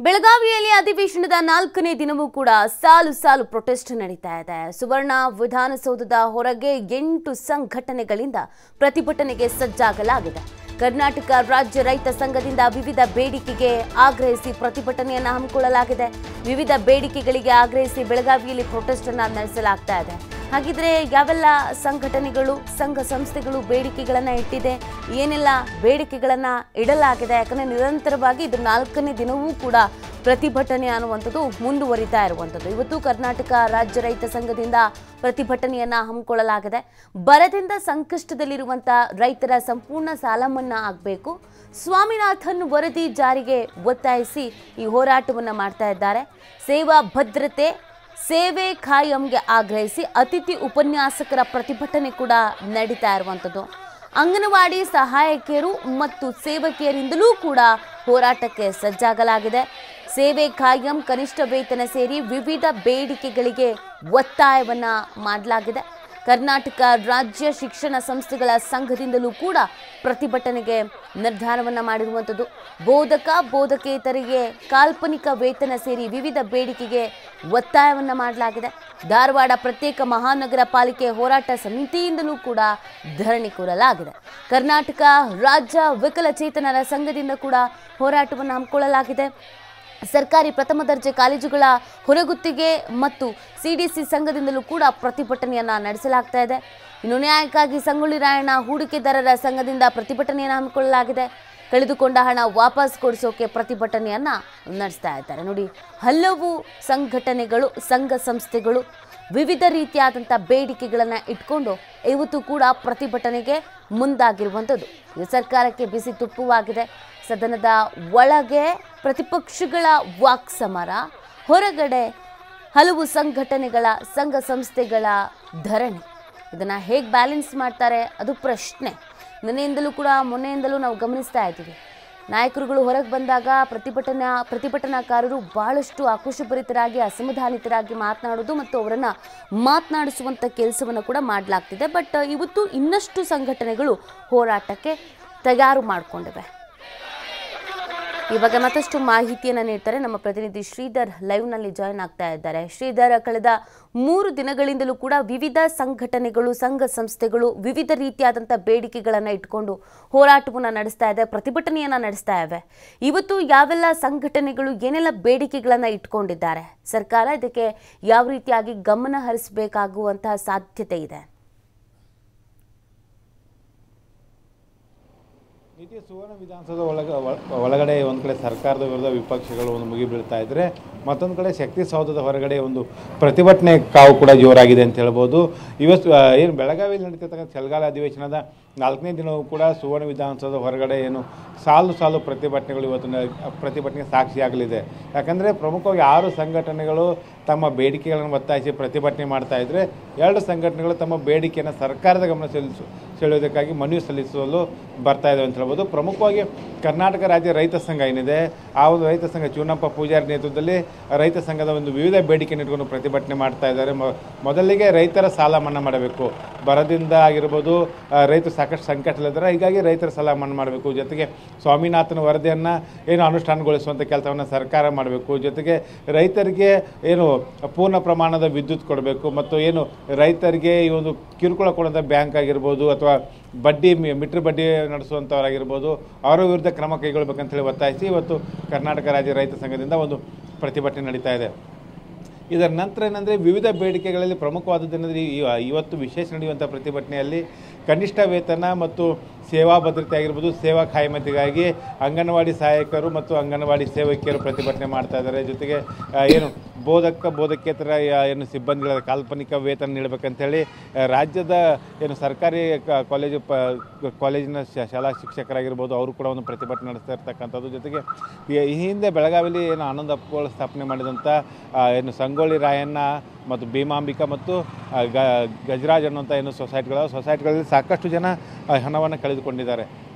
ಬೆಳಗಾವಿಯಲ್ಲಿ ಅಧಿವೇಶನದ ನಾಲ್ಕನೇ ದಿನವೂ ಕೂಡ ಸಾಲು ಸಾಲು ಪ್ರೊಟೆಸ್ಟ್ ನಡೀತಾ ಇದೆ ಸುವರ್ಣ ವಿಧಾನಸೌಧದ ಹೊರಗೆ ಎಂಟು ಸಂಘಟನೆಗಳಿಂದ ಪ್ರತಿಭಟನೆಗೆ ಸಜ್ಜಾಗಲಾಗಿದೆ ಕರ್ನಾಟಕ ರಾಜ್ಯ ರೈತ ಸಂಘದಿಂದ ವಿವಿಧ ಬೇಡಿಕೆಗೆ ಆಗ್ರಹಿಸಿ ಪ್ರತಿಭಟನೆಯನ್ನು ಹಮ್ಮಿಕೊಳ್ಳಲಾಗಿದೆ ವಿವಿಧ ಬೇಡಿಕೆಗಳಿಗೆ ಆಗ್ರಹಿಸಿ ಬೆಳಗಾವಿಯಲ್ಲಿ ಪ್ರೊಟೆಸ್ಟ್ ಅನ್ನ ನಡೆಸಲಾಗ್ತಾ ಇದೆ ಹಾಗಿದ್ರೆ ಯಾವೆಲ್ಲ ಸಂಘಟನೆಗಳು ಸಂಘ ಸಂಸ್ಥೆಗಳು ಬೇಡಿಕೆಗಳನ್ನ ಇಟ್ಟಿದೆ ಏನೆಲ್ಲ ಬೇಡಿಕೆಗಳನ್ನ ಇಡಲಾಗಿದೆ ಯಾಕಂದ್ರೆ ನಿರಂತರವಾಗಿ ಇದು ನಾಲ್ಕನೇ ದಿನವೂ ಕೂಡ ಪ್ರತಿಭಟನೆ ಅನ್ನುವಂಥದ್ದು ಮುಂದುವರಿತಾ ಇರುವಂಥದ್ದು ಇವತ್ತು ಕರ್ನಾಟಕ ರಾಜ್ಯ ರೈತ ಸಂಘದಿಂದ ಪ್ರತಿಭಟನೆಯನ್ನ ಹಮ್ಮಿಕೊಳ್ಳಲಾಗಿದೆ ಬರದಿಂದ ಸಂಕಷ್ಟದಲ್ಲಿರುವಂಥ ರೈತರ ಸಂಪೂರ್ಣ ಸಾಲ ಮನ್ನಾ ಆಗಬೇಕು ಸ್ವಾಮಿನಾಥನ್ ವರದಿ ಜಾರಿಗೆ ಒತ್ತಾಯಿಸಿ ಈ ಹೋರಾಟವನ್ನು ಮಾಡ್ತಾ ಇದ್ದಾರೆ ಸೇವಾ ಭದ್ರತೆ ಸೇವೆ ಖಾಯಂಗೆ ಆಗ್ರಹಿಸಿ ಅತಿಥಿ ಉಪನ್ಯಾಸಕರ ಪ್ರತಿಭಟನೆ ಕೂಡ ನಡೀತಾ ಇರುವಂಥದ್ದು ಅಂಗನವಾಡಿ ಸಹಾಯಕಿಯರು ಮತ್ತು ಸೇವಕಿಯರಿಂದಲೂ ಕೂಡ ಹೋರಾಟಕ್ಕೆ ಸಜ್ಜಾಗಲಾಗಿದೆ ಸೇವೆ ಖಾಯಂ ಕನಿಷ್ಠ ವೇತನ ಸೇರಿ ವಿವಿಧ ಬೇಡಿಕೆಗಳಿಗೆ ಒತ್ತಾಯವನ್ನ ಮಾಡಲಾಗಿದೆ ಕರ್ನಾಟಕ ರಾಜ್ಯ ಶಿಕ್ಷಣ ಸಂಸ್ಥೆಗಳ ಸಂಘದಿಂದಲೂ ಕೂಡ ಪ್ರತಿಭಟನೆಗೆ ನಿರ್ಧಾರವನ್ನ ಮಾಡಿರುವಂಥದ್ದು ಬೋಧಕ ಬೋಧಕೇತರಿಗೆ ಕಾಲ್ಪನಿಕ ವೇತನ ಸೇರಿ ವಿವಿಧ ಬೇಡಿಕೆಗೆ ಒತ್ತಾಯವನ್ನ ಮಾಡಲಾಗಿದೆ ಧಾರವಾಡ ಪ್ರತ್ಯೇಕ ಮಹಾನಗರ ಪಾಲಿಕೆ ಹೋರಾಟ ಸಮಿತಿಯಿಂದಲೂ ಕೂಡ ಧರಣಿ ಕೂರಲಾಗಿದೆ ಕರ್ನಾಟಕ ರಾಜ್ಯ ವಿಕಲಚೇತನರ ಸಂಘದಿಂದ ಕೂಡ ಹೋರಾಟವನ್ನು ಹಮ್ಮಿಕೊಳ್ಳಲಾಗಿದೆ ಸರ್ಕಾರಿ ಪ್ರಥಮ ದರ್ಜೆ ಕಾಲೇಜುಗಳ ಹೊರಗುತ್ತಿಗೆ ಮತ್ತು ಸಿಡಿಸಿ ಸಂಘದಿಂದಲೂ ಕೂಡ ಪ್ರತಿಭಟನೆಯನ್ನ ನಡೆಸಲಾಗ್ತಾ ಇದೆ ಇನ್ನು ನ್ಯಾಯಕ್ಕಾಗಿ ಸಂಗೊಳ್ಳಿ ರಾಯಣ್ಣ ಹೂಡಿಕೆದಾರರ ಸಂಘದಿಂದ ಪ್ರತಿಭಟನೆಯನ್ನು ಹಮ್ಮಿಕೊಳ್ಳಲಾಗಿದೆ ಕಳೆದುಕೊಂಡ ಹಣ ವಾಪಸ್ ಕೊಡಿಸೋಕೆ ಪ್ರತಿಭಟನೆಯನ್ನ ನಡೆಸ್ತಾ ಇದ್ದಾರೆ ನೋಡಿ ಹಲವು ಸಂಘಟನೆಗಳು ಸಂಘ ಸಂಸ್ಥೆಗಳು ವಿವಿಧ ರೀತಿಯಾದಂಥ ಬೇಡಿಕೆಗಳನ್ನು ಇಟ್ಕೊಂಡು ಇವತ್ತು ಕೂಡ ಪ್ರತಿಭಟನೆಗೆ ಮುಂದಾಗಿರುವಂಥದ್ದು ಇದು ಸರ್ಕಾರಕ್ಕೆ ಬಿಸಿ ತುಪ್ಪವಾಗಿದೆ ಸದನದ ಒಳಗೆ ಪ್ರತಿಪಕ್ಷಗಳ ವಾಕ್ ಸಮರ ಹೊರಗಡೆ ಹಲವು ಸಂಘಟನೆಗಳ ಸಂಘ ಸಂಸ್ಥೆಗಳ ಧರಣಿ ಇದನ್ನು ಹೇಗೆ ಬ್ಯಾಲೆನ್ಸ್ ಮಾಡ್ತಾರೆ ಅದು ಪ್ರಶ್ನೆ ನಿನ್ನೆಯಿಂದಲೂ ಕೂಡ ಮೊನ್ನೆಯಿಂದಲೂ ನಾವು ಗಮನಿಸ್ತಾ ಇದ್ದೀವಿ ನಾಯಕರುಗಳು ಹೊರಗೆ ಬಂದಾಗ ಪ್ರತಿಭಟನಾ ಪ್ರತಿಭಟನಾಕಾರರು ಬಹಳಷ್ಟು ಆಕ್ರೋಶಭರಿತರಾಗಿ ಅಸಮಾಧಾನಿತರಾಗಿ ಮಾತನಾಡೋದು ಮತ್ತು ಅವರನ್ನು ಮಾತನಾಡಿಸುವಂಥ ಕೆಲಸವನ್ನು ಕೂಡ ಮಾಡಲಾಗ್ತಿದೆ ಬಟ್ ಇವತ್ತು ಇನ್ನಷ್ಟು ಸಂಘಟನೆಗಳು ಹೋರಾಟಕ್ಕೆ ತಯಾರು ಮಾಡಿಕೊಂಡಿವೆ ಇವಾಗ ಮತ್ತಷ್ಟು ಮಾಹಿತಿಯನ್ನು ನೀಡ್ತಾರೆ ನಮ್ಮ ಪ್ರತಿನಿಧಿ ಶ್ರೀಧರ್ ಲೈವ್ನಲ್ಲಿ ಜಾಯ್ನ್ ಆಗ್ತಾ ಇದ್ದಾರೆ ಶ್ರೀಧರ್ ಕಳೆದ ಮೂರು ದಿನಗಳಿಂದಲೂ ಕೂಡ ವಿವಿಧ ಸಂಘಟನೆಗಳು ಸಂಘ ಸಂಸ್ಥೆಗಳು ವಿವಿಧ ರೀತಿಯಾದಂಥ ಬೇಡಿಕೆಗಳನ್ನು ಇಟ್ಕೊಂಡು ಹೋರಾಟವನ್ನು ನಡೆಸ್ತಾ ಇದೆ ಪ್ರತಿಭಟನೆಯನ್ನು ನಡೆಸ್ತಾ ಇವೆ ಇವತ್ತು ಯಾವೆಲ್ಲ ಸಂಘಟನೆಗಳು ಏನೆಲ್ಲ ಬೇಡಿಕೆಗಳನ್ನು ಇಟ್ಕೊಂಡಿದ್ದಾರೆ ಸರ್ಕಾರ ಇದಕ್ಕೆ ಯಾವ ರೀತಿಯಾಗಿ ಗಮನ ಹರಿಸಬೇಕಾಗುವಂತಹ ಸಾಧ್ಯತೆ ಇದೆ ಇಡೀ ಸುವರ್ಣ ವಿಧಾನಸೌಧ ಒಳಗ ಒಳ- ಒಳಗಡೆ ಒಂದು ಕಡೆ ಸರ್ಕಾರದ ವಿರುದ್ಧ ವಿಪಕ್ಷಗಳು ಒಂದು ಮುಗಿ ಬೀಳ್ತಾ ಇದ್ದರೆ ಮತ್ತೊಂದು ಕಡೆ ಶಕ್ತಿ ಸೌಧದ ಹೊರಗಡೆ ಒಂದು ಪ್ರತಿಭಟನೆ ಕಾವು ಕೂಡ ಜೋರಾಗಿದೆ ಅಂತ ಹೇಳ್ಬೋದು ಇವತ್ತು ಆ, ಏನು ಬೆಳಗಾವಿಯಲ್ಲಿ ನಡೀತಿರ್ತಕ್ಕಂಥ ಚಳಿಗಾಲ ಅಧಿವೇಶನದ ನಾಲ್ಕನೇ ದಿನವೂ ಕೂಡ ಸುವರ್ಣ ವಿಧಾನಸೌಧ ಹೊರಗಡೆ ಏನು ಸಾಲು ಸಾಲು ಪ್ರತಿಭಟನೆಗಳು ಇವತ್ತು ನ- ಪ್ರತಿಭಟನೆಗೆ ಸಾಕ್ಷಿಯಾಗಲಿದೆ ಯಾಕಂದರೆ ಪ್ರಮುಖವಾಗಿ ಆರು ಸಂಘಟನೆಗಳು ತಮ್ಮ ಬೇಡಿಕೆಗಳನ್ನು ಒತ್ತಾಯಿಸಿ ಪ್ರತಿಭಟನೆ ಮಾಡ್ತಾ ಇದ್ದರೆ ಎರಡು ಸಂಘಟನೆಗಳು ತಮ್ಮ ಬೇಡಿಕೆಯನ್ನು ಸರ್ಕಾರದ ಗಮನ ಸಲ್ಲಿಸು ಸೆಳೆಯೋದಕ್ಕಾಗಿ ಮನವಿ ಸಲ್ಲಿಸಲು ಬರ್ತಾ ಇದ್ದಾವೆ ಅಂತ ಹೇಳ್ಬೋದು ಪ್ರಮುಖವಾಗಿ ಕರ್ನಾಟಕ ರಾಜ್ಯ ರೈತ ಸಂಘ ಏನಿದೆ ಆ ಒಂದು ರೈತ ಸಂಘ ಚೂನಪ್ಪ ಪೂಜಾರಿ ನೇತೃತ್ವದಲ್ಲಿ ರೈತ ಸಂಘದ ಒಂದು ವಿವಿಧ ಬೇಡಿಕೆಯನ್ನು ಇಟ್ಕೊಂಡು ಪ್ರತಿಭಟನೆ ಮಾಡ್ತಾ ಇದ್ದಾರೆ ಮೊ- ಮೊದಲಿಗೆ ರೈತರ ಸಾಲ ಮನ್ನಾ ಮಾಡಬೇಕು ಬರದಿಂದ ಆಗಿರ್ಬೋದು ಆ, ರೈತರು ಸಾಕಷ್ಟು ಸಂಕಟದಲ್ಲಿದ್ದಾರೆ ಹೀಗಾಗಿ ರೈತರ ಸಾಲ ಮನ್ನಾ ಮಾಡಬೇಕು ಜೊತೆಗೆ ಸ್ವಾಮಿನಾಥನ ವರದಿಯನ್ನು ಏನು ಅನುಷ್ಠಾನಗೊಳಿಸುವಂಥ ಕೆಲಸವನ್ನು ಸರ್ಕಾರ ಮಾಡಬೇಕು ಜೊತೆಗೆ ರೈತರಿಗೆ ಏನು ಪೂರ್ಣ ಪ್ರಮಾಣದ ವಿದ್ಯುತ್ ಕೊಡಬೇಕು ಮತ್ತು ಏನು ರೈತರಿಗೆ ಈ ಒಂದು ಕಿರುಕುಳ ಕೊಡುವಂಥ ಬ್ಯಾಂಕ್ ಆಗಿರ್ಬೋದು ಅಥವಾ ಬಡ್ಡಿ ಮಿ- ಮಿಟ್ರ್ ಬಡ್ಡಿ ನಡೆಸುವಂಥವರಾಗಿರ್ಬೋದು ಅವರ ವಿರುದ್ಧ ಕ್ರಮ ಕೈಗೊಳ್ಳಬೇಕಂತ ಹೇಳಿ ಒತ್ತಾಯಿಸಿ ಇವತ್ತು ಕರ್ನಾಟಕ ರಾಜ್ಯ ರೈತ ಸಂಘದಿಂದ ಒಂದು ಪ್ರತಿಭಟನೆ ನಡೀತಾ ಇದೆ ಇದರ ನಂತರ ಏನಂದರೆ ವಿವಿಧ ಬೇಡಿಕೆಗಳಲ್ಲಿ ಪ್ರಮುಖವಾದದ್ದೇನೆಂದರೆ ಇವತ್ತು ವಿಶೇಷ ನಡೆಯುವಂಥ ಪ್ರತಿಭಟನೆಯಲ್ಲಿ ಕನಿಷ್ಠ ವೇತನ ಮತ್ತು ಸೇವಾ ಭದ್ರತೆ ಆಗಿರ್ಬೋದು ಸೇವಾ ಖಾಯಮತಿಗಾಗಿ ಅಂಗನವಾಡಿ ಸಹಾಯಕರು ಮತ್ತು ಅಂಗನವಾಡಿ ಸೇವಕಿಯರು ಪ್ರತಿಭಟನೆ ಮಾಡ್ತಾ ಇದ್ದಾರೆ ಜೊತೆಗೆ ಆ, ಏನು ಬೋಧಕ ಬೋಧಕೇತರ ಯಾ- ಏನು ಸಿಬ್ಬಂದಿಗಳ ಕಾಲ್ಪನಿಕ ವೇತನ ನೀಡಬೇಕಂತೇಳಿ ಆ, ರಾಜ್ಯದ ಏನು ಸರ್ಕಾರಿ ಕ- ಕಾಲೇಜು ಪ ಕಾಲೇಜಿನ ಶ- ಶಾಲಾ ಶಿಕ್ಷಕರಾಗಿರ್ಬೋದು ಅವರು ಕೂಡ ಒಂದು ಪ್ರತಿಭಟನೆ ನಡೆಸ್ತಾ ಇರ್ತಕ್ಕಂಥದ್ದು ಜೊತೆಗೆ ಈ- ಈ ಹಿಂದೆ ಬೆಳಗಾವಿಲಿ ಏನು ಆನಂದ ಅಪ್ಪಗಳು ಸ್ಥಾಪನೆ ಮಾಡಿದಂಥ ಆ, ಏನು ಸಂಗೊಳ್ಳಿ ರಾಯಣ್ಣ ಮತ್ತು ಭೀಮಾಂಬಿಕಾ ಮತ್ತು ಆ, ಗ ಗಜರಾಜ್ ಅನ್ನುವಂಥ ಏನು ಸೊಸೈಟಿಗಳ ಸೊಸೈಟಿಗಳಲ್ಲಿ ಸಾಕಷ್ಟು ಜನ ಆ, ಹಣವನ್ನು ಕಳೆದುಕೊಂಡಿದ್ದಾರೆ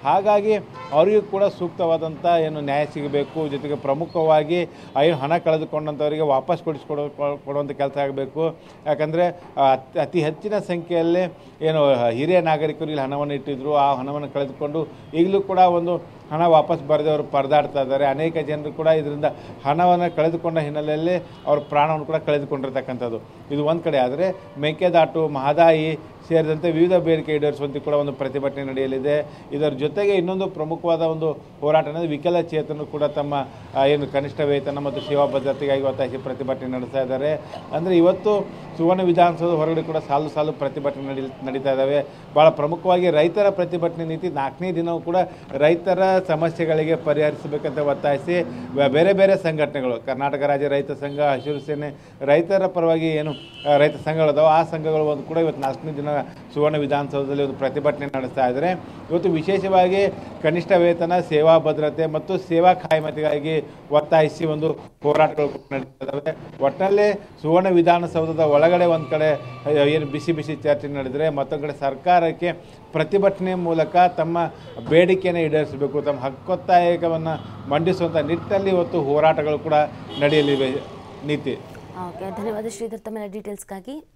ಹಾಗಾಗಿ ಅವರಿಗೂ ಕೂಡ ಸೂಕ್ತವಾದಂಥ ಏನು ನ್ಯಾಯ ಸಿಗಬೇಕು ಜೊತೆಗೆ ಪ್ರಮುಖವಾಗಿ ಏನು ಹಣ ಕಳೆದುಕೊಂಡಂಥವರಿಗೆ ವಾಪಸ್ ಕೊಡಿಸ್ಕೊಡೋ ಕೊಡುವಂಥ ಕೆಲಸ ಆಗಬೇಕು ಯಾಕಂದರೆ ಅತಿ ಅತಿ ಹೆಚ್ಚಿನ ಸಂಖ್ಯೆಯಲ್ಲಿ ಏನು ಹಿರಿಯ ನಾಗರಿಕರು ಇಲ್ಲಿ ಹಣವನ್ನು ಇಟ್ಟಿದ್ರು ಆ ಹಣವನ್ನು ಕಳೆದುಕೊಂಡು ಈಗಲೂ ಕೂಡ ಒಂದು ಹಣ ವಾಪಸ್ ಬರದೆ ಅವರು ಪರದಾಡ್ತಾ ಇದ್ದಾರೆ ಅನೇಕ ಜನರು ಕೂಡ ಇದರಿಂದ ಹಣವನ್ನು ಕಳೆದುಕೊಂಡ ಹಿನ್ನೆಲೆಯಲ್ಲಿ ಅವ್ರ ಪ್ರಾಣವನ್ನು ಕೂಡ ಕಳೆದುಕೊಂಡಿರ್ತಕ್ಕಂಥದ್ದು ಇದು ಒಂದು ಕಡೆ ಆದರೆ ಮೇಕೆದಾಟು ಮಹದಾಯಿ ಸೇರಿದಂತೆ ವಿವಿಧ ಬೇಡಿಕೆ ಈಡೇರಿಸುವಂತೆ ಕೂಡ ಒಂದು ಪ್ರತಿಭಟನೆ ನಡೆಯಲಿದೆ ಇದರ ಜೊತೆಗೆ ಇನ್ನೊಂದು ಪ್ರಮುಖವಾದ ಒಂದು ಹೋರಾಟ ಅಂದರೆ ವಿಕಲಚೇತನರು ಕೂಡ ತಮ್ಮ ಆ, ಏನು ಕನಿಷ್ಠ ವೇತನ ಮತ್ತು ಸೇವಾ ಭದ್ರತೆಗಾಗಿ ಒತ್ತಾಯಿಸಿ ಪ್ರತಿಭಟನೆ ನಡೆಸ್ತಾ ಇದ್ದಾರೆ ಅಂದರೆ ಇವತ್ತು ಸುವರ್ಣ ವಿಧಾನಸೌಧ ಹೊರಗಡೆ ಕೂಡ ಸಾಲು ಸಾಲು ಪ್ರತಿಭಟನೆ ನಡಿ ನಡೀತಾ ಇದ್ದಾವೆ ಭಾಳ ಪ್ರಮುಖವಾಗಿ ರೈತರ ಪ್ರತಿಭಟನೆ ನೀತಿ ನಾಲ್ಕನೇ ದಿನವೂ ಕೂಡ ರೈತರ ಸಮಸ್ಯೆಗಳಿಗೆ ಪರಿಹರಿಸಬೇಕಂತ ಒತ್ತಾಯಿಸಿ ಬ- ಬೇರೆ ಬೇರೆ ಸಂಘಟನೆಗಳು ಕರ್ನಾಟಕ ರಾಜ್ಯ ರೈತ ಸಂಘ ಹಸಿರು ಸೇನೆ ರೈತರ ಪರವಾಗಿ ಏನು ಆ, ರೈತ ಸಂಘಗಳದಾವೆ ಆ ಸಂಘಗಳು ಒಂದು ಕೂಡ ಇವತ್ತು ನಾಲ್ಕನೇ ದಿನ ಸುವರ್ಣ ವಿಧಾನಸೌಧದಲ್ಲಿ ಒಂದು ಪ್ರತಿಭಟನೆ ನಡೆಸ್ತಾ ಇದ್ದಾರೆ ಇವತ್ತು ವಿಶೇಷವಾಗಿ ಕನಿಷ್ಠ ವೇತನ ಸೇವಾ ಭದ್ರತೆ ಮತ್ತು ಸೇವಾ ಕಾಯಮತಿಗಾಗಿ ಒತ್ತಾಯಿಸಿ ಒಂದು ಹೋರಾಟಗಳು ಕೂಡ ನಡೀತಾ ಇದ್ದಾವೆ ಒಟ್ಟಿನಲ್ಲಿ ಸುವರ್ಣ ವಿಧಾನಸೌಧದ ಒಳಗಡೆ ಒಂದು ಕಡೆ ಅಹ್, ಏನು ಬಿಸಿ ಬಿಸಿ ಚರ್ಚೆ ನಡೆದರೆ ಮತ್ತೊಂದು ಕಡೆ ಸರ್ಕಾರಕ್ಕೆ ಪ್ರತಿಭಟನೆ ಮೂಲಕ ತಮ್ಮ ಬೇಡಿಕೆಯನ್ನು ಈಡೇರಿಸಬೇಕು ತಮ್ಮ ಹಕ್ಕೊತ್ತಾಯವನ್ನು ಮಂಡಿಸುವಂಥ ನಿಟ್ಟಿನಲ್ಲಿ ಇವತ್ತು ಹೋರಾಟಗಳು ಕೂಡ ನಡೆಯಲಿವೆ ನೀತಿ ಓಕೆ ಧನ್ಯವಾದ ಶ್ರೀಧರ್ ತಮ್ಮೆಲ್ಲ ಡೀಟೇಲ್ಸ್ಗಾಗಿ